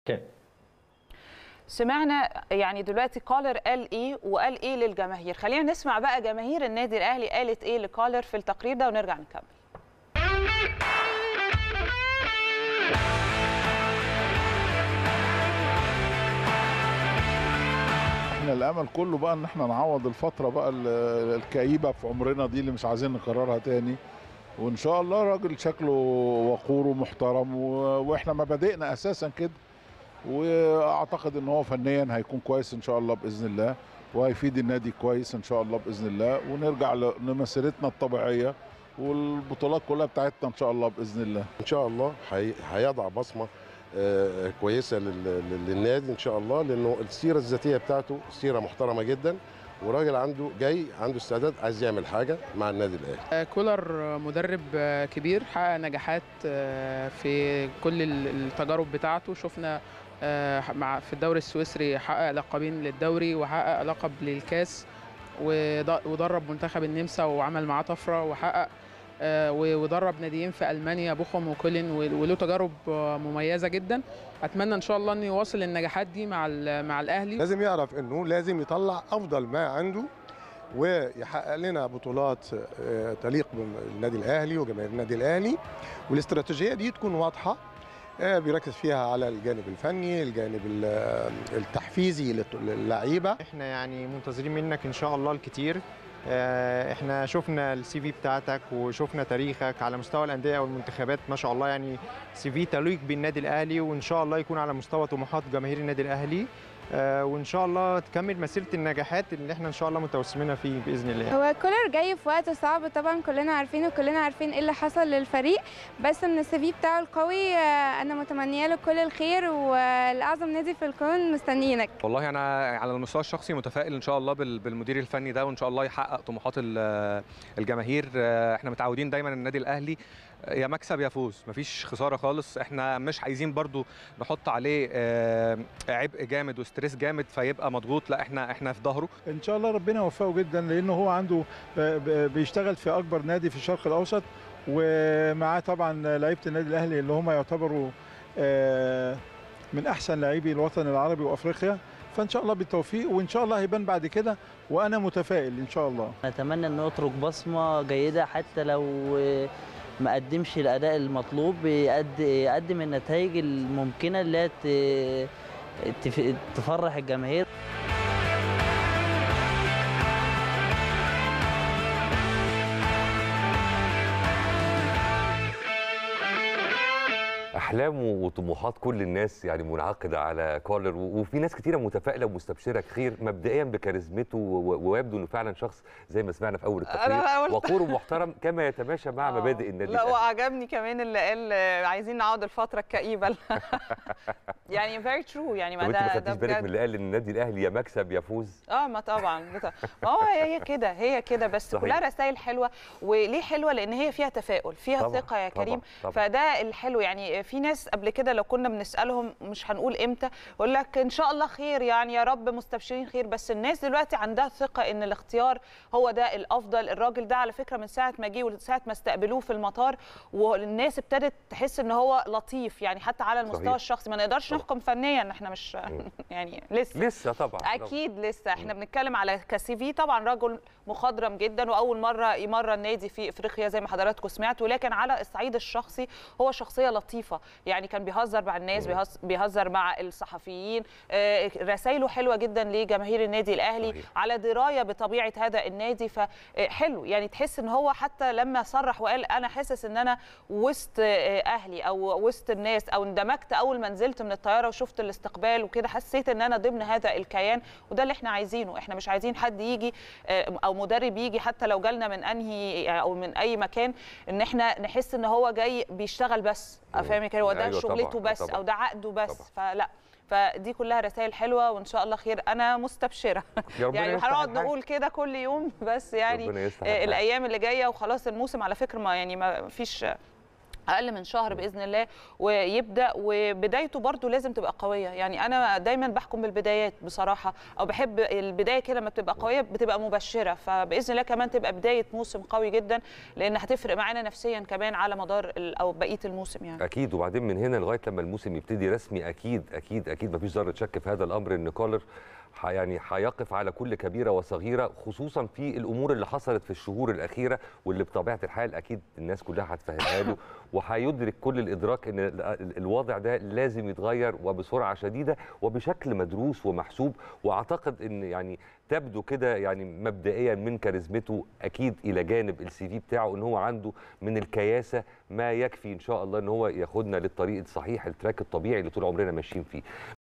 كان سمعنا يعني دلوقتي كولر قال ايه وقال ايه للجماهير خلينا نسمع بقى جماهير النادي الاهلي قالت ايه لكولر في التقرير ده ونرجع نكمل احنا الامل كله بقى ان احنا نعوض الفتره بقى ال- الكئيبه في عمرنا دي اللي مش عايزين نكررها تاني وان شاء الله راجل شكله وقور ومحترم و- واحنا مبادئنا اساسا كده واعتقد ان هو فنيا هيكون كويس ان شاء الله باذن الله وهيفيد النادي كويس ان شاء الله باذن الله ونرجع ل- لمسيرتنا الطبيعيه والبطولات كلها بتاعتنا ان شاء الله باذن الله ان شاء الله هي- هيضع بصمه آه، كويسه لل- لل- للنادي ان شاء الله لانه السيره الذاتيه بتاعته سيره محترمه جدا وراجل عنده جاي عنده استعداد عايز يعمل حاجه مع النادي الاهلي آه، كولر مدرب آه، كبير حقق نجاحات آه، في كل ال- التجارب بتاعته شفنا آه، مع في الدوري السويسري حقق لقبين للدوري وحقق لقب للكاس وض- ودرب منتخب النمسا وعمل معاه طفره وحقق آه، و- ودرب ناديين في المانيا بوخم وكولين و- وله تجارب آه، مميزه جدا اتمنى ان شاء الله انه يواصل النجاحات دي مع ال- مع الاهلي لازم يعرف انه لازم يطلع افضل ما عنده ويحقق لنا بطولات آه، تليق بالنادي الاهلي وجماهير النادي الاهلي والاستراتيجيه دي تكون واضحه آه، بيركز فيها على الجانب الفني الجانب ال- آه، التحفيزي للط- للعيبه احنا يعني منتظرين منك ان شاء الله الكتير آه، احنا شفنا السي في بتاعتك وشفنا تاريخك على مستوى الانديه والمنتخبات ما شاء الله يعني سي في تليق بالنادي الاهلي وان شاء الله يكون على مستوى طموحات جماهير النادي الاهلي آه، وان شاء الله تكمل مسيره النجاحات اللي احنا ان شاء الله متوسمين فيه باذن الله هو كولر جاي في وقت صعب طبعا كلنا عارفين وكلنا عارفين ايه اللي حصل للفريق بس من السي في بتاعه القوي آه، انا متمنيه له كل الخير والاعظم نادي في الكون مستنيينك والله انا على المستوى الشخصي متفائل ان شاء الله بال- بالمدير الفني ده وان شاء الله يحقق طموحات ال- الجماهير احنا متعودين دايما النادي الاهلي يا مكسب يا فوز مفيش خساره خالص احنا مش عايزين برضو نحط عليه آه، عبء جامد وستريس جامد فيبقى مضغوط لا احنا احنا في ظهره ان شاء الله ربنا يوفقه جدا لانه هو عنده ب- ب- بيشتغل في اكبر نادي في الشرق الاوسط ومعاه طبعا لعيبه النادي الاهلي اللي هم يعتبروا آه، من احسن لاعبي الوطن العربي وافريقيا فان شاء الله بالتوفيق وان شاء الله هيبان بعد كده وانا متفائل ان شاء الله نتمنى انه يترك بصمه جيده حتى لو ما قدمش الاداء المطلوب يقد- يقدم النتائج الممكنه اللي هي ت- تف- تفرح الجماهير احلام وطموحات كل الناس يعني منعقده على كولر و- وفي ناس كتيره متفائله ومستبشره خير مبدئيا بكاريزمته و- ويبدو انه فعلا شخص زي ما سمعنا في اول أنا قلت- التقرير وقور ومحترم كما يتماشى مع آه. مبادئ النادي لا الأهلي. وعجبني كمان اللي قال آه، عايزين نعوض الفتره الكئيبه يعني فيري ترو يعني طب ما انت ما ده ده خدتيش بالك من بجد اللي قال ان النادي الاهلي يا مكسب يا فوز اه ما طبعا بتا- ما هو هي كده هي كده بس صحيح. كلها رسائل حلوه وليه حلوه لان هي فيها تفاؤل فيها طبعاً، ثقه يا طبعاً، كريم طبعاً. فده الحلو يعني في ناس قبل كده لو كنا بنسالهم مش هنقول امتى يقول لك ان شاء الله خير يعني يا رب مستبشرين خير بس الناس دلوقتي عندها ثقه ان الاختيار هو ده الافضل الراجل ده على فكره من ساعه ما جه وساعه ما استقبلوه في المطار والناس ابتدت تحس ان هو لطيف يعني حتى على المستوى صحيح. الشخصي ما نقدرش طبعاً. نحكم فنيا احنا مش يعني لسه لسه طبعا اكيد لسه احنا بنتكلم على كسي في طبعا رجل مخضرم جدا واول مره يمرن النادي في افريقيا زي ما حضراتكم سمعتوا ولكن على الصعيد الشخصي هو شخصيه لطيفه يعني كان بيهزر مع الناس بيهز- بيهزر مع الصحفيين آه، رسائله حلوه جدا لجماهير النادي الاهلي صحيح. على درايه بطبيعه هذا النادي فحلو يعني تحس ان هو حتى لما صرح وقال انا حاسس ان انا وسط آه، اهلي او وسط الناس او اندمجت اول ما نزلت من الطياره وشفت الاستقبال وكده حسيت ان انا ضمن هذا الكيان وده اللي احنا عايزينه احنا مش عايزين حد يجي آه، او مدرب يجي حتى لو جالنا من انهي او من اي مكان ان احنا نحس ان هو جاي بيشتغل بس فاهم يا كريم؟ هو ده أيوة شغلته طبعاً، بس طبعاً. او ده عقده بس طبعاً. فلا فدي كلها رسائل حلوه وان شاء الله خير انا مستبشره يا ربنا يعني يفتح هنقعد الحال. نقول كده كل يوم بس يعني ربنا يفتح آه، الحال. الايام اللي جايه وخلاص الموسم على فكره ما يعني ما فيش اقل من شهر باذن الله ويبدا وبدايته برده لازم تبقى قويه يعني انا دايما بحكم بالبدايات بصراحه او بحب البدايه كده لما بتبقى قويه بتبقى مبشره فباذن الله كمان تبقى بدايه موسم قوي جدا لان هتفرق معانا نفسيا كمان على مدار ال- او بقيه الموسم يعني اكيد وبعدين من هنا لغايه لما الموسم يبتدي رسمي اكيد اكيد اكيد مفيش ذره شك في هذا الامر ان كولر ح- يعني هيقف على كل كبيره وصغيره خصوصا في الامور اللي حصلت في الشهور الاخيره واللي بطبيعه الحال اكيد الناس كلها هتفهمها له وهيدرك كل الادراك ان ال- ال- الوضع ده لازم يتغير وبسرعه شديده وبشكل مدروس ومحسوب واعتقد ان يعني تبدو كده يعني مبدئيا من كاريزمته اكيد الى جانب السي في بتاعه ان هو عنده من الكياسه ما يكفي ان شاء الله ان هو ياخدنا للطريق الصحيح التراك الطبيعي اللي طول عمرنا ماشيين فيه